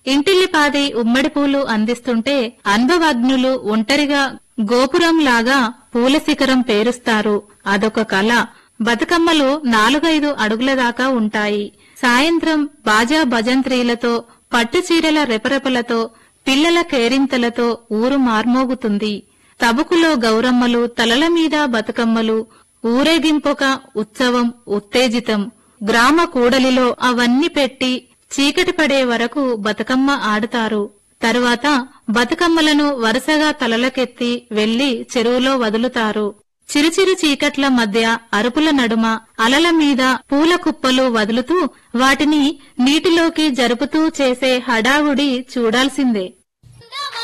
ఇంటిల్లిపాది ఉమ్మడి పూలు అందిస్తుంటే అనుభవజ్ఞులు ఒంటరిగా గోపురంలాగా పూల శిఖరం పేరుస్తారు అదొక కళ బతుకమ్మలు నాలుగైదు అడుగుల దాకా ఉంటాయి సాయంత్రం బాజా భజంత్రీలతో పట్టు చీరల రెపరెపలతో పిల్లల కేరింతలతో ఊరు మార్మోగుతుంది తబుకులో గౌరమ్మలు తలల మీద బతుకమ్మలు ఊరేగింపొక ఉత్సవం ఉత్తేజితం గ్రామ కూడలిలో అవన్నీ పెట్టి చీకటి పడే వరకు బతుకమ్మ ఆడుతారు తరువాత బతుకమ్మలను వరుసగా తలలకెత్తి వెళ్లి చెరువులో వదులుతారు చిరుచిరు చీకట్ల మధ్య అరుపుల నడుమ అలల మీద పూల కుప్పలు వదులుతూ వాటిని నీటిలోకి జరుపుతూ చేసే హడావుడి చూడాల్సిందే